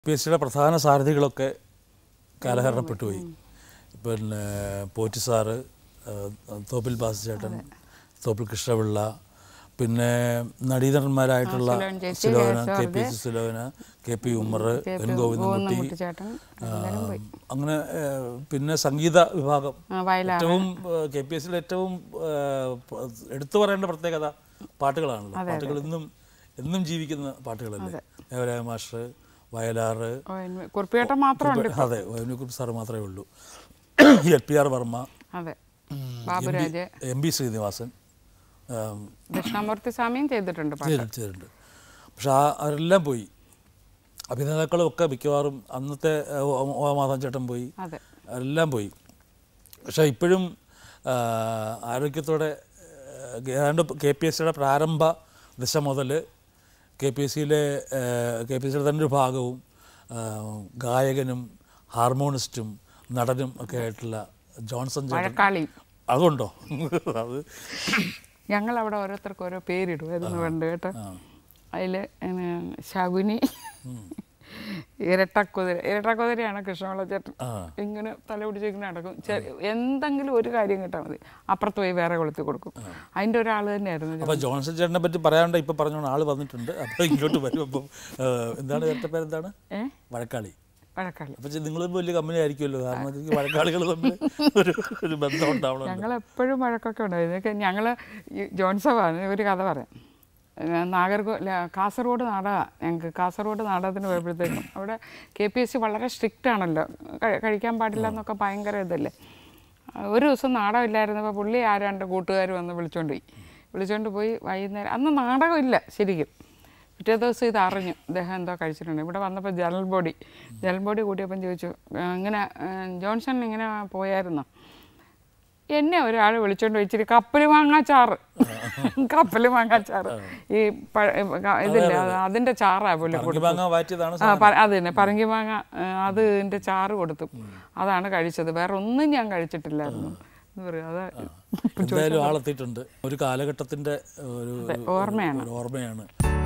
P S സിയുടെ പ്രധാന സാരഥികളൊക്കെ കാലഹരണപ്പെട്ടു പോയി പിന്നെ പോറ്റി സാറ് ആ, തോപ്പിൽ ബാസ് ചേട്ടൻ തോപ്പിൽ കൃഷ്ണപിള്ള പിന്നെ നടീതന്മാരായിട്ടുള്ള സുലോചന ചേച്ചി, Sulochana K. K S. P C Sulochana K P Ummer K. N P. Govindankutty ഗോവിന്ദൻകുട്ടിച്ചേട്ടൻ എല്ലാവരും പോയി. ആ, അങ്ങനെ ആ, പിന്നെ സംഗീത വിഭാഗം ആ, വയലാർ ഏറ്റവും കെ പി എസ് സിയിലെ ഏറ്റവും ആ, പ- എടുത്തു പറയേണ്ട പ്രത്യേകത പാട്ടുകളാണല്ലോ പാട്ടുകൾ ഇന്നും എന്നും ജീവിക്കുന്ന പാട്ടുകളല്ലേ ദേവരായ മാസ്റ്റർ വയലാറ് ഓ, എൻ- കുറുപ്പിയേട്ടൻ മാത്രമുണ്ട് അതെ വൈകുന്നേരം സാറ് മാത്രമേ ഉള്ളൂ എൽ പി ആർ വർമ്മ അതെ ബാബുരാജ് എം ബി ശ്രീനിവാസൻ ആം, ദക്ഷിണാമൂർത്തി സ്വാമിയും ചെയ്തിട്ടുണ്ട് പാട്ട് ചെയ്തിട്ടുണ്ട് ചെയ്തിട്ടുണ്ട് പക്ഷെ ആ അവരെല്ലാം പോയി അഭിനേതാക്കളും ഒക്കെ മിക്കവാറും അന്നത്തെ ആ, ഓ- ഓ മാധവൻ ചേട്ടൻ പോയി അതെ എല്ലാം പോയി പക്ഷേ ഇപ്പോഴും ആ, ആരോഗ്യത്തോടെ ആ, ഏതാണ്ട് കെ പി എസ് സിയുടെ പ്രാരംഭ ദശ മുതൽ കെ പി എസ് സിയിലെ കെ പി എസ് സിയുടെ തന്നെ ഒരു ഭാഗവും ആ, ഗായകനും ഹാർമോണിസ്റ്റും നടനും ഒക്കെ ആയിട്ടുള്ള ജോൺസൺ ചേട്ടൻ മഴക്കാളി അതുണ്ടോ അത് ഞങ്ങൾ അവിടെ ഓരോരുത്തർക്ക് ഓരോ പേരിടുമായിരുന്നു പണ്ട് കേട്ടോ ആ. അതിൽ ശകുനി ഇരട്ടക്കുതിര ഇരട്ടക്കുതിരയാണ് കൃഷ്ണപിള്ള ചേട്ടൻ ആ. ഇങ്ങനെ തല പിടിച്ചിങ്ങനെ നടക്കും ചെ- എന്തെങ്കിലും ഒരു കാര്യം കിട്ടാൽ മതി അപ്പുറത്ത് പോയി വേറെ കൊളുത്തി കൊടുക്കും അതിൻ്റെ ഒരാൾ തന്നെയായിരുന്നു അപ്പോൾ ജോൺസൺ ചേട്ടനെ പറ്റി പറയാണ്ട് ഇപ്പം പറഞ്ഞോണ്ട് ആൾ വന്നിട്ടുണ്ട് അപ്പോൾ ഇങ്ങോട്ട് വരും അപ്പം ആ, എന്താണ് ചേട്ടൻ്റെ പേരെന്താണ് ഏ വഴക്കാളി വഴക്കാളി അപ്പം നിങ്ങൾ വലിയ കമ്പനി ആയിരിക്കുമല്ലോ കാരണം എനിക്ക് വഴക്കാളികൾ തമ്മിൽ ഒരു ഒരു ബന്ധം ഉണ്ടാവണം ഞങ്ങൾ എപ്പോഴും വഴക്കൊക്കെ ഉണ്ടായിരുന്നു ഇതൊക്കെ ഞങ്ങൾ ജോൺസഭാണ് ഒരു കഥ പറയാം നാഗർകോ കാസർഗോഡ് നാടകമാണ് ഞങ്ങൾക്ക് കാസർഗോഡ് നാടകത്തിന് പോയപ്പോഴത്തേക്കും അവിടെ കെ പി എസ് സി വളരെ സ്ട്രിക്റ്റ് ആണല്ലോ കഴി- കഴിക്കാൻ പാടില്ല എന്നൊക്കെ ഭയങ്കര ഇതല്ലേ ഒരു ദിവസം നാടകം ഇല്ലായിരുന്നപ്പോൾ പുള്ളി ആരാണ്ട് കൂട്ടുകാർ വന്ന് വിളിച്ചോണ്ട് പോയി വിളിച്ചോണ്ട് പോയി വൈകുന്നേരം അന്ന് നാടകമില്ല ശരിക്കും പിറ്റേ ദിവസം ഇത് അറിഞ്ഞു അദ്ദേഹം എന്തോ കഴിച്ചിട്ടുണ്ട് ഇവിടെ വന്നപ്പോൾ ജനറൽ ബോഡി ജനറൽ ബോഡി കൂട്ടിയപ്പം ചോദിച്ചു "ആ, ഇങ്ങനെ ആ, ജോൺസൺ ഇങ്ങനെ പോയായിരുന്നോ എന്നെ ഒരാൾ വിളിച്ചോണ്ട് പോയി ഇച്ചിരി കപ്പൽ മാങ്ങാച്ചാറ് കപ്പൽ മാങ്ങാച്ചാറ് ഈ പഴ- ഇതില്ല അത് അതിന്റെ ചാറാ പുള്ളി കൊടുത്തത് മാങ്ങ വാറ്റിയതാണ് ആ പ- അത് തന്നെ പറങ്കി മാങ്ങ ആ, അത് ഇതിന്റെ ചാറ് കൊടുത്തു അതാണ് കഴിച്ചത് വേറെ ഒന്നും ഞാൻ കഴിച്ചിട്ടില്ലായിരുന്നു എന്ന് പറയും അത് എന്തായാലും ആളെത്തിയിട്ടുണ്ട് ഒരു കാലഘട്ടത്തിന്റെ ഒരു ഓർമ്മയാണ് ഒരു ഓർമ്മയാണ്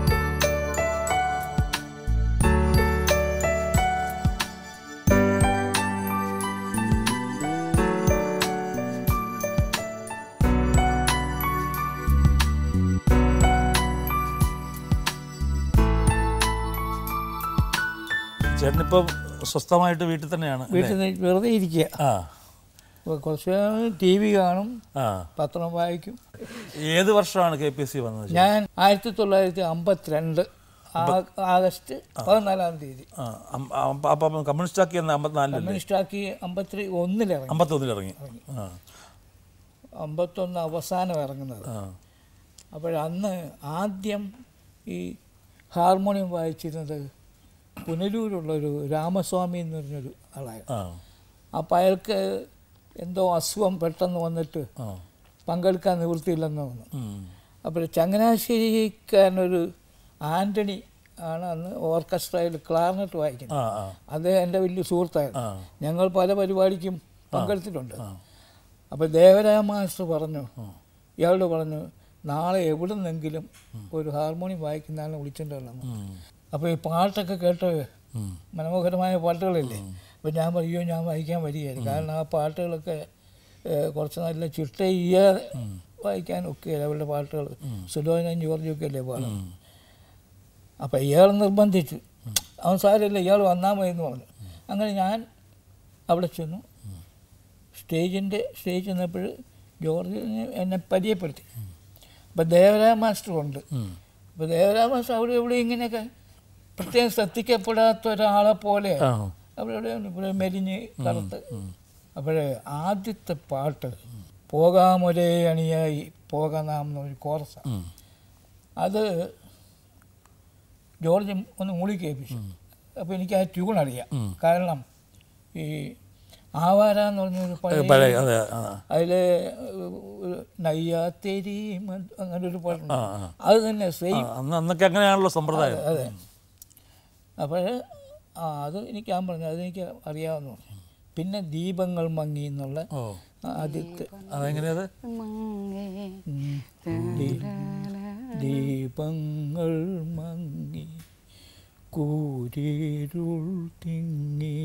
ചേട്ടനിപ്പം സ്വസ്ഥമായിട്ട് വീട്ടിൽ തന്നെയാണ് അല്ലേ? വീട്ടിൽ നിന്ന് വെറുതെ ഇരിക്കുക ആ അപ്പോൾ കുറച്ച് ടി വി കാണും ആ പത്രം വായിക്കും ഏത് വർഷമാണ് കെ പി എസ് സി വന്നത് ഞാൻ ആയിരത്തി തൊള്ളായിരത്തി അമ്പത്തിരണ്ട് ആ- ആഗസ്റ്റ് പതിനാലാം തീയതി ആ അം- അം- അപ്പം കമ്മ്യൂണിസ്റ്റ് ആക്കി എന്ന അമ്പത്തിനാലിലല്ലേ കമ്മ്യൂണിസ്റ്റാക്കി അമ്പത്തി ഒന്നിലിറങ്ങി അമ്പത്തൊന്നിൽ ഇറങ്ങി ആ അമ്പത്തൊന്ന് അവസാനം ഇറങ്ങുന്നത് ആ അപ്പോഴന്ന് ആദ്യം ഈ ഹാർമോണിയം വായിച്ചിരുന്നത് പുനലൂരുള്ളൊരു രാമസ്വാമി എന്ന് പറഞ്ഞൊരു ആളായിരുന്നു ആ അപ്പോൾ അയാൾക്ക് എന്തോ അസുഖം പെട്ടെന്ന് വന്നിട്ട് ആ പങ്കെടുക്കാൻ നിവൃത്തിയില്ലെന്ന് തോന്നുന്നു ഉം. അപ്പോൾ ചങ്ങനാശ്ശേരിക്കാരനൊരു ആൻ്റണി ആണ് അന്ന് ഓർക്കസ്ട്രയിൽ ക്ലാർനെറ്റ് വായിക്കുന്നത് ആ ആ അത് എൻ്റെ വലിയ സുഹൃത്തായിരുന്നു ആ ഞങ്ങൾ പല പരിപാടിക്കും പങ്കെടുത്തിട്ടുണ്ട് ആ. അപ്പോൾ ദേവരായ മാസ്റ്റർ പറഞ്ഞു ഇയാളോട് പറഞ്ഞു നാളെ എവിടെ നിന്നെങ്കിലും ഒരു ഹാർമോണിയം വായിക്കുന്ന ആളിനെ വിളിച്ചിട്ട് വരണം ഉം. അപ്പോൾ ഈ പാട്ടൊക്കെ കേട്ട് ഉം. മനോഹരമായ പാട്ടുകളില്ലേ അപ്പോൾ ഞാൻ പറയോ ഞാൻ വായിക്കാൻ വരികയായിരുന്നു കാരണം ആ പാട്ടുകളൊക്കെ ഏഹ്, കുറച്ച് നല്ല ചിട്ടയ്യാതെ വായിക്കാൻ ഒക്കെയല്ല അവരുടെ പാട്ടുകൾ സുലോചന ജോർജൊക്കെ അല്ലേ പാടും ഉം. അപ്പം ഇയാൾ നിർബന്ധിച്ചു അവൻ സാരമില്ല ഇയാൾ വന്നാൽ മതി എന്ന് പറഞ്ഞു അങ്ങനെ ഞാൻ അവിടെ ചെന്നു സ്റ്റേജിൻ്റെ സ്റ്റേജ് ചെന്നപ്പോൾ ജോർജ് എന്നെ പരിചയപ്പെടുത്തി അപ്പം ദേവരായ മാസ്റ്റർ ഉണ്ട് ഉം. അപ്പോൾ ദേവരായ മാസ്റ്റർ അവിടെ ഇവിടെ ഇങ്ങനെയൊക്കെ പ്രത്യേകം ശ്രദ്ധിക്കപ്പെടാത്ത ഒരാളെ പോലെ ആ അവിടെ ഇവിടെ ഇവിടെ മെലിഞ്ഞ് കറുത്ത് അപ്പോഴേ ആദ്യത്തെ പാട്ട് പോകാമൊരേ അണിയായി പോകാനാം എന്നൊരു കോറസ ഉം. അത് ജോർജ് ഒന്ന് മൂളി കേൾപ്പിച്ചു അപ്പോൾ എനിക്ക് ആ ട്യൂൺ അറിയാം കാരണം ഈ ആവാര എന്ന് പറഞ്ഞൊരു പഴയ പഴയ അതെ ആ അതിൽ നയ്യാത്തേരി മ- അങ്ങനെ ഒരു പാട്ടുണ്ട് ആ ആ അത് തന്നെ സെയിം ആ, അന്ന് അന്നൊക്കെ അങ്ങനെയാണല്ലോ സമ്പ്രദായം അതെ അപ്പോൾ ആ അത് എനിക്ക് ഞാൻ പറഞ്ഞു അതെനിക്ക് അറിയാവുന്ന പറഞ്ഞു പിന്നെ ദീപങ്ങൾ മങ്ങി എന്നുള്ള ഓ ആദ്യത്തെ അതെങ്ങനെയത് മങ്ങേ ഉം. ദീ- ദീപങ്ങൾ മങ്ങി കൂരിരുൾ തിങ്ങി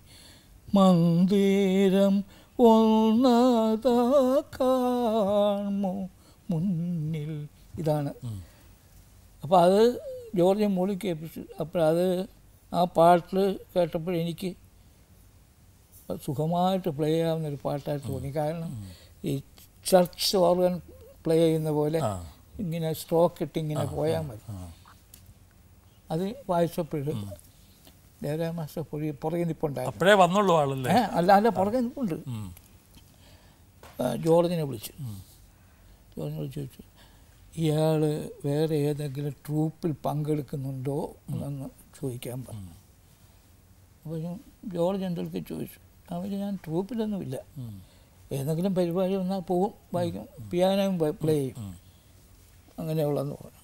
മന്ദിരം ഒന്നതാ കാണുമോ മുന്നിൽ ഇതാണ് അപ്പോൾ അത് ജോർജ് മൂളി കേൾപ്പിച്ചു അപ്പോൾ അത് ആ പാട്ടിൽ കേട്ടപ്പോൾ എനിക്ക് സുഖമായിട്ട് പ്ലേ ചെയ്യാവുന്ന ഒരു പാട്ടായിട്ട് തോന്നി കാരണം ഈ ചർച്ച് ഓർഗൻ പ്ലേ ചെയ്യുന്ന പോലെ ആ. ഇങ്ങനെ സ്ട്രോക്ക് ഇട്ട് ഇങ്ങനെ പോയാൽ മതി അത് വായിച്ചപ്പോഴും ദേവരായ മാസ്റ്റർ പുറകെ പുറകെ നിൽപ്പുണ്ടായിരുന്നു അപ്പോഴേ വന്നുള്ളൂ ആളല്ലേ ഏ അല്ല അല്ല പുറകെ നിൽപ്പുണ്ട് ഉം. ആ, ജോർജിനെ വിളിച്ചു ജോർജിനെ വിളിച്ച് ചോദിച്ചു ഇയാൾ വേറെ ഏതെങ്കിലും ട്രൂപ്പിൽ പങ്കെടുക്കുന്നുണ്ടോ എന്ന് ചോദിക്കാൻ പറഞ്ഞു അപ്പോൾ ഞാൻ ജോർജ് എൻ്റെ അടുത്ത് ചോദിച്ചു അവർ ഞാൻ ട്രൂപ്പിലൊന്നുമില്ല ഉം. ഏതെങ്കിലും പരിപാടി വന്നാൽ പോവും വായിക്കും പിയാനോയും പ്ലേ ചെയ്യും അങ്ങനെയുള്ളതെന്ന് പറഞ്ഞു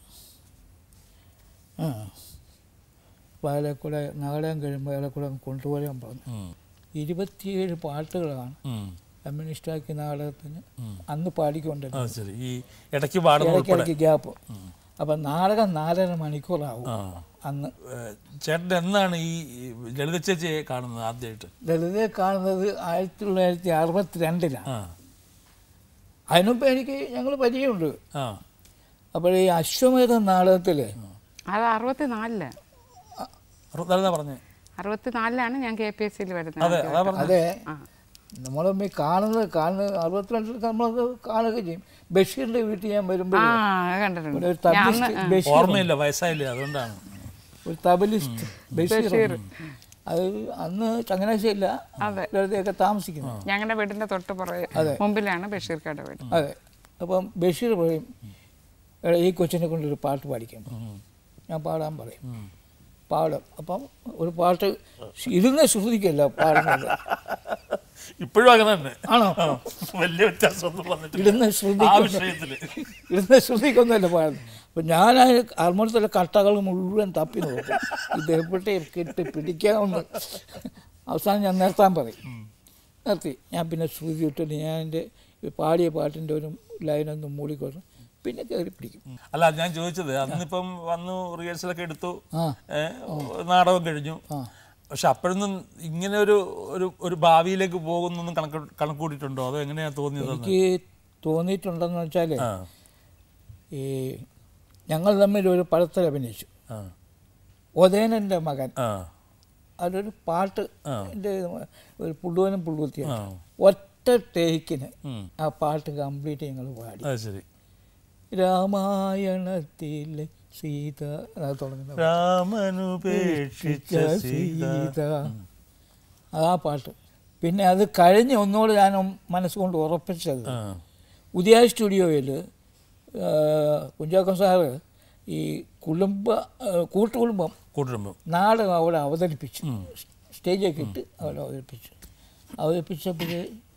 ആ അപ്പോൾ അയാളെ കൂടെ നാടകം കഴിയുമ്പോൾ അയാളെ കൂടെ അങ്ങ് കൊണ്ടുപോകാൻ പറഞ്ഞു ഉം. ഇരുപത്തിയേഴ് പാട്ടുകളാണ് ഉം. കമ്മ്യൂണിസ്റ്റാക്കി നാടകത്തിന് അന്ന് പാടിക്കൊണ്ടിരുന്നത് അത് ശരി ഈ ഇടയ്ക്ക് പാടുന്ന ഉൾപ്പെടെ ഇടയ്ക്കിടയ്ക്ക് ഗ്യാപ്പ് അപ്പം നാടകം നാലര മണിക്കൂറാവും ആ അന്ന് ഏഹ്, ചേട്ടൻ എന്നാണ് ഈ ഈ ലളിത ചേച്ചിയെ കാണുന്നത് ആദ്യമായിട്ട് ലളിതയെ കാണുന്നത് ആയിരത്തി തൊള്ളായിരത്തി അറുപത്തി രണ്ടിലാണ് ആ അതിനുമുമ്പ് എനിക്ക് ഞങ്ങൾ പരിചയമുണ്ട് ആ അപ്പോൾ ഈ അശ്വമേധം നാടകത്തിൽ അത് അറുപത്തിനാലില് അറുപത്തിനാലാ പറഞ്ഞേ അറുപത്തിനാലിലാണ് ഞാൻ കെ പി എസ് സിയിൽ വരുന്നത് അതെ അതാ പറഞ്ഞത് അതെ ആ നമ്മളൊന്നും ഈ കാണുന്നത് കാണുന്നത് അറുപത്തിരണ്ടിൽ നമ്മളത് കാണുക ചെയ്യും ബഷീറിൻ്റെ വീട്ടിൽ ഞാൻ വരുമ്പോൾ ആ അത് കണ്ടിട്ടുണ്ട് ഒരു തബലിസ്റ്റ് ബഷീർ ഓർമ്മയില്ല വയസ്സായില്ലേ അതുകൊണ്ടാണ് ഒരു തബലിസ്റ്റ് ബഷീർ അത് അന്ന് ചങ്ങനാശ്ശേരിയില്ല അതെ. ലളിതയൊക്കെ താമസിക്കുന്നു ഞങ്ങളുടെ വീടിന്റെ തൊട്ട് പുറകെ അതെ. മുമ്പിലാണ് ബഷീർക്കാരുടെ വീട് അതെ അപ്പം ബഷീർ പറയും "എടാ, ഈ കൊച്ചിനെ കൊണ്ടൊരു പാട്ട് പാടിക്കാൻ പറയും." ഞാൻ പാടാൻ പറയും പാടും അപ്പം ഒരു പാട്ട് ഇരുന്ന് ശ്രുതിക്കല്ല പാടുന്നത് ഇപ്പോഴും അങ്ങനെ തന്നെ ആണോ ആ, വലിയ വ്യത്യാസമൊന്നും വന്നിട്ടില്ല ഇടുന്ന ആ ശ്രുതിക്ക് വിഷയത്തില് ഇടുന്ന ശ്രുതിക്കൊന്നുമല്ല പാടുന്നത് അപ്പം ഞാൻ ആ ഹാർമോണിയത്തിലെ കട്ടകൾ മുഴുവൻ തപ്പി നോക്കും ഇത് എവിടെ കെട്ടി പിടിക്കാമെന്ന് അവസാനം ഞാൻ നിർത്താൻ പറയും നിർത്തി ഞാൻ പിന്നെ ശ്രുതി ഇട്ടിട്ട് ഞാൻ എൻ്റെ പാടിയ പാട്ടിൻ്റെ ഒരു ലൈനൊന്ന് മൂളിക്കൊടും പിന്നെ കയറി പിടിക്കും അല്ല ഞാൻ ചോദിച്ചത് അന്നിപ്പം വന്നു റിഹേഴ്സലൊക്കെ എടുത്തു ആ ഏ, നാടകം കഴിഞ്ഞു ആ പക്ഷെ അപ്പോഴൊന്നും ഇങ്ങനെ ഒരു ഒരു ഒരു ഭാവിയിലേക്ക് പോകുന്നൊന്നും കണക്ക് കണക്ക് കൂട്ടിയിട്ടുണ്ടോ അതോ എങ്ങനെയാ തോന്നിയത് എനിക്ക് തോന്നിയിട്ടുണ്ടെന്ന് വെച്ചാൽ ആ ഈ ഞങ്ങൾ തമ്മിൽ ഒരു പടത്തിൽ അഭിനയിച്ചു ആ ഒതേനൻ്റെ മകൻ ആ അതൊരു പാട്ട് ആ. എൻ്റെ ഒരു പുള്ളുവനും പുള്ളുത്തിയാണ് ആ ഒറ്റ ടേക്കിന് ഉം. ആ പാട്ട് കംപ്ലീറ്റ് ഞങ്ങൾ പാടി അത് ശരി രാമായണത്തിലെ സീത അത് തുടങ്ങുന്ന രാമനുപേക്ഷിച്ച സീത സീത അതാ പാട്ട് പിന്നെ അത് കഴിഞ്ഞ് ഒന്നുകൂടെ ഞാൻ മനസ്സുകൊണ്ട് ഉറപ്പിച്ചത് ആ ഉദയ സ്റ്റുഡിയോയിൽ കുഞ്ചാക്കോ സാറ് ഈ കുടുംബ ആ, കൂട്ടുകുടുംബം കൂട്ടുകുടുംബം നാടകം അവിടെ അവതരിപ്പിച്ചു സ്റ്റേജൊക്കെ ഇട്ട് അവിടെ അവതരിപ്പിച്ചു അവതരിപ്പിച്ചപ്പോൾ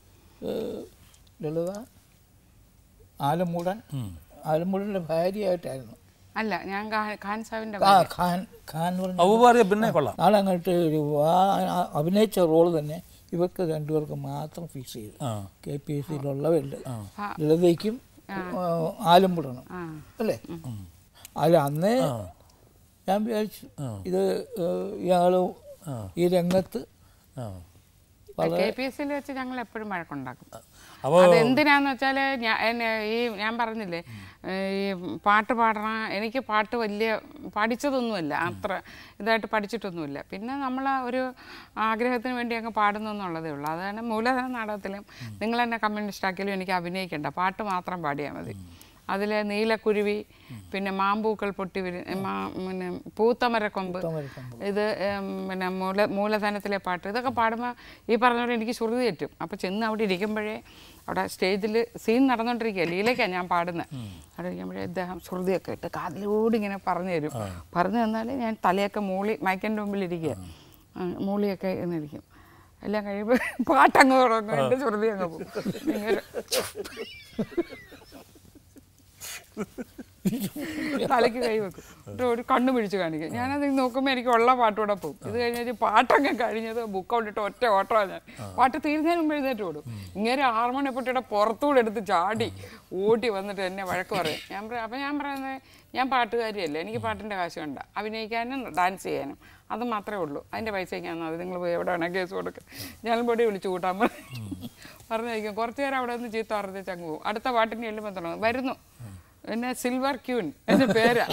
ലളിത ആലമൂടൻ ആലമൂടൻ്റെ ഭാര്യയായിട്ടായിരുന്നു അല്ല ഞാൻ ഖാ- ഖാൻ സാഹിബിന്റെ ആ ഖാൻ ഖാൻ എന്ന് പറഞ്ഞ ഔപറിയ പിന്നെ കൊള്ളാം നാളെ അങ്ങോട്ട് ഒരു ആ- ആ അഭിനയിച്ച റോള് തന്നെ ഇവർക്ക് രണ്ടുപേർക്ക് മാത്രം ഫിക്സ് ചെയ്തു ആ കെ പി എസ് സിയിലുള്ളവരുണ്ട് ആ. ലളിതയ്ക്കും ആലമ്പുടണം ആ അല്ലേ അല്ല അന്നേ ആ ഞാൻ വിചാരിച്ചു ആ. ഇത് ഏഹ്, ഇയാള് ആ ഈ രംഗത്ത് ആ കെ പി എസ് സിയിൽ വെച്ച് ഞങ്ങൾ എപ്പോഴും വഴക്കുണ്ടാക്കും അപ്പോൾ അത് എന്തിനാന്ന് വെച്ചാൽ ഞാൻ എന്നെ ഈ ഞാൻ പറഞ്ഞില്ലേ ഈ പാട്ട് പാടണം എനിക്ക് പാട്ട് വലിയ പഠിച്ചതൊന്നുമില്ല അത്ര ഇതായിട്ട് പഠിച്ചിട്ടൊന്നുമില്ല പിന്നെ നമ്മൾ ഒരു ആഗ്രഹത്തിന് വേണ്ടി അങ്ങ് പാടുന്നു എന്നുള്ളതേ ഉള്ളൂ അതാണ് മൂലധന നാടകത്തിലും നിങ്ങൾ എന്നെ കമ്മ്യൂണിസ്റ്റ് ആക്കിയാലും എനിക്ക് അഭിനയിക്കണ്ട പാട്ട് മാത്രം പാടിയാൽ മതി അതിൽ നീലക്കുരുവി പിന്നെ മാമ്പൂക്കൾ പൊട്ടി വരു മാ- പിന്നെ പൂത്തമരക്കൊമ്പ് ഇത് ഉം, പിന്നെ മൂല മൂലധനത്തിലെ പാട്ട് ഇതൊക്കെ പാടുമ്പോൾ ഈ പറഞ്ഞ പോലെ എനിക്ക് ശ്രുതി തെറ്റും അപ്പോൾ ചെന്ന് അവിടെ ഇരിക്കുമ്പോഴേ അവിടെ സ്റ്റേജിൽ സീൻ നടന്നുകൊണ്ടിരിക്കുക ലീലയ്ക്കാണ് ഞാൻ പാടുന്നത് അവിടെ ഇരിക്കുമ്പോഴേ അദ്ദേഹം ശ്രുതിയൊക്കെ ഇട്ട് കാതിലൂടെ ഇങ്ങനെ പറഞ്ഞു തരും പറഞ്ഞു തന്നാൽ ഞാൻ തലയൊക്കെ മൂളി മയക്കൻ്റെ മുമ്പിൽ ഇരിക്കുക ആ, മൂളിയൊക്കെ എന്നിരിക്കും എല്ലാം കഴിയുമ്പോൾ പാട്ടങ്ങ് തുടങ്ങും എൻ്റെ ശ്രുതി അങ്ങ് പോകും ഇങ്ങനെ തലയ്ക്ക് കൈ വെക്കും എന്നിട്ട് ഒരു കണ്ണ് പിടിച്ച് കാണിക്കും ഞാനത് നോക്കുമ്പോൾ എനിക്ക് ഉള്ള പാട്ടുകൂടെ പോകും ഇത് കഴിഞ്ഞിട്ട് പാട്ടൊക്കെ കഴിഞ്ഞത് ബുക്ക് ഔട്ടിട്ട് ഒറ്റ ഓട്ടമാണ് ഞാൻ പാട്ട് തീരുന്നതിന് മുമ്പ് എഴുന്നേറ്റ് ഓടും ഇങ്ങനെ ആറുമണിപ്പെട്ടിയുടെ പുറത്തുകൂടെ എടുത്ത് ചാടി ഓടി വന്നിട്ട് എന്നെ വഴക്ക് പറയും ഞാൻ പറയും അപ്പം ഞാൻ പറയുന്നത് ഞാൻ പാട്ടുകാരിയല്ല എനിക്ക് പാട്ടിൻ്റെ കാശ് വേണ്ട അഭിനയിക്കാനും ഡാൻസ് ചെയ്യാനും അത് മാത്രമേ ഉള്ളൂ അതിൻ്റെ പൈസയ്ക്ക് ഞാൻ അത് നിങ്ങൾ പോയി എവിടെ വേണമെങ്കിൽ കേസ് കൊടുക്കുക ഞാൻ പൊടി വിളിച്ചു കൂട്ടാൻ പറയും പറഞ്ഞായിരിക്കും കുറച്ച് നേരം അവിടെ നിന്ന് ചീത്ത പറഞ്ഞ് ചങ്ങ് പോകും അടുത്ത പാട്ടിന് ചെല്ലുമ്പോൾ തുടങ്ങും വരുന്നു എന്നെ സിൽവർ ക്യൂൻ എൻ്റെ പേരാ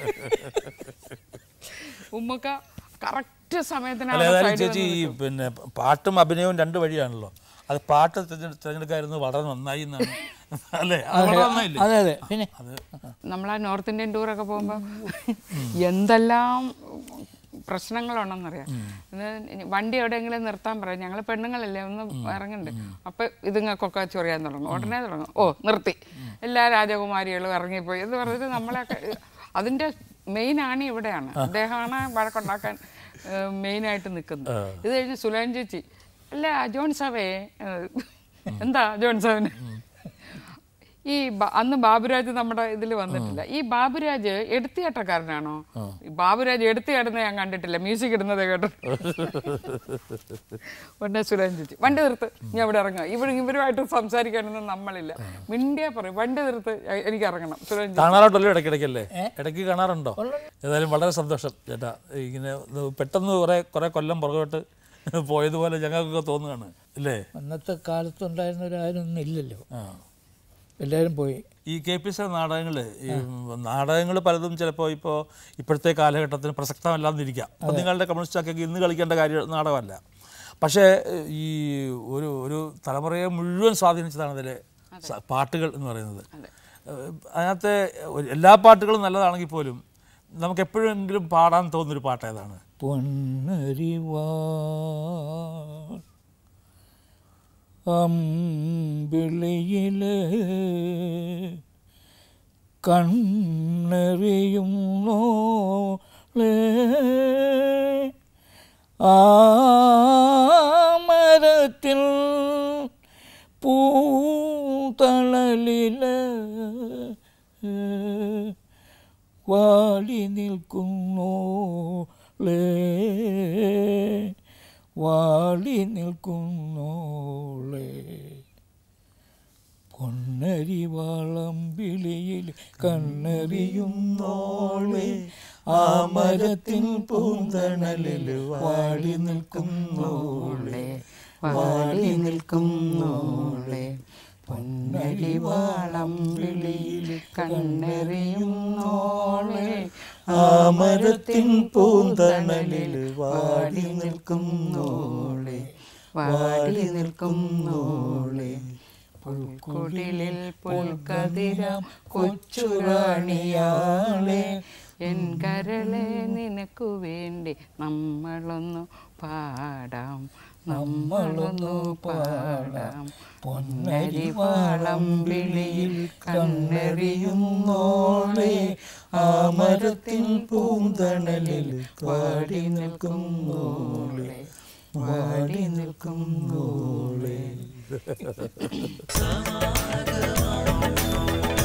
ഉമ്മക്ക കറക്റ്റ് സമയത്തിന് അല്ല അവിടെ ഏതായാലും side ചേച്ചി ഈ പിന്നെ പാട്ടും അഭിനയവും രണ്ട് വഴിയാണല്ലോ അത് പാട്ട് തിരഞ്ഞെടു- തിരഞ്ഞെടുക്കായിരുന്നു വളരെ നന്നായി എന്നാണ് അല്ലേ അത് വളരെ നന്നായില്ലേ അതെ അതെ പിന്നെ നമ്മൾ ആ നോർത്ത് ഇന്ത്യൻ ടൂറൊക്കെ പോകുമ്പോൾ എന്തെല്ലാം പ്രശ്നങ്ങളുണ്ടെന്നറിയാം ഇത് വണ്ടി എവിടെയെങ്കിലും നിർത്താൻ പറയും ഞങ്ങൾ പെണ്ണുങ്ങളല്ലേ ഒന്ന് ഇറങ്ങണ്ടേ അപ്പം ഇതുങ്ങൾക്കൊക്കെ ചൊറിയാൻ തുടങ്ങും ഉടനെ തുടങ്ങും ഓ നിർത്തി എല്ലാ രാജകുമാരികളും ഇറങ്ങിപ്പോയി എന്ന് പറഞ്ഞിട്ട് നമ്മളൊക്കെ അതിൻ്റെ മെയിനാണ് ഇവിടെയാണ് അദ്ദേഹമാണ് വഴക്കുണ്ടാക്കാൻ മെയിനായിട്ട് നിൽക്കുന്നത് ഇത് കഴിഞ്ഞ് സുലൈൻ ചേച്ചി അല്ല ജോൺ സാവേ ഏഹ്, എന്താ ജോൺ സാവിന് ഈ ബ- അന്ന് ബാബുരാജ് നമ്മുടെ ഇതിൽ വന്നിട്ടില്ല ഈ ബാബുരാജ് എടുത്തിയാട്ടക്കാരനാണോ ഈ ബാബുരാജ് എടുത്തിയാടുന്ന ഞാൻ കണ്ടിട്ടില്ല മ്യൂസിക് ഇടുന്നത് കേട്ടിട്ടുണ്ട് ഉടനെ സുരേൻ ചേച്ചി വണ്ടി നിർത്ത് ഞാൻ ഇവിടെ ഇറങ്ങാം ഇവിടെ ഇവരുമായിട്ട് സംസാരിക്കാനൊന്നും നമ്മളില്ല മിണ്ടിയാ പറയും വണ്ടി നിർത്ത് എ- എനിക്ക് ഇറങ്ങണം സുരേൻ ചേച്ചി കാണാറുണ്ടല്ലോ ഇടയ്ക്കിടയ്ക്കല്ലേ ഇടയ്ക്ക് കാണാറുണ്ടോ ഏതായാലും വളരെ സന്തോഷം ചേട്ടാ ഇങ്ങനെ ഇത് പെട്ടെന്ന് കുറേ കുറേ കൊല്ലം പുറകോട്ട് പോയതുപോലെ ഞങ്ങൾക്കൊക്കെ തോന്നുകയാണ് ഇല്ലേ അന്നത്തെ കാലത്തുണ്ടായിരുന്നവരാരും ഇന്ന് ഇല്ലല്ലോ ആ എല്ലാവരും പോയി ഈ കെ പി എസ് നാടകങ്ങൾ ഈ നാടകങ്ങൾ പലതും ചിലപ്പോൾ ഇപ്പോൾ ഇപ്പോഴത്തെ കാലഘട്ടത്തിന് പ്രസക്തമല്ലാന്നിരിക്കാം അപ്പം നിങ്ങളുടെ കമ്മ്യൂണിസ്റ്റ് ചാക്കൊക്കെ ഇന്ന് കളിക്കേണ്ട കാര്യം നാടകമല്ല പക്ഷേ ഈ ഒരു ഒരു തലമുറയെ മുഴുവൻ സ്വാധീനിച്ചതാണ് അതിലെ സ- പാട്ടുകൾ എന്ന് പറയുന്നത് ഏഹ് അതിനകത്തെ ഒരു- എല്ലാ പാട്ടുകളും നല്ലതാണെങ്കിൽ പോലും നമുക്ക് എപ്പോഴെങ്കിലും പാടാൻ തോന്നുന്നൊരു പാട്ട് ഏതാണ് പൊന്നരിവാ അമ്പിളിയിലെ കണ്ണെറിയും നോളേ ആമരത്തിൽ പൂതളലിലെ വാടി നിൽക്കുന്നോളേ വാടി നിൽക്കുന്നോളേ പൊന്നരി വളം വിളിയിൽ കണ്ണെറിയുന്നോളെ ആ മരത്തിൽ പൂന്തണലിൽ വാടി നിൽക്കുന്നോളെ വാടി നിൽക്കുന്നോളെ പൊന്നരി വളം വിളിയിൽ കണ്ണെറിയുന്നോളെ ആ മരത്തിൻ പൂന്തണലിൽ വാടി നിൽക്കുന്നോളെ വാടി നിൽക്കുന്നോളെ പുൽക്കുടിലിൽ പുൽക്കതിരാം കൊച്ചുറാണിയാളെ എൻ കരളെ നിനക്കു വേണ്ടി നമ്മളൊന്നു പാടാം നമ്മളൊന്നു പാടാം പൊന്നരിവാളം വിളിയിൽ കണ്ണെറിയുന്നോളെ ആ മരത്തിൻ പൂന്തണലിൽ വാടി നിൽക്കുന്നോളെ വാടി നിൽക്കുന്നോളെ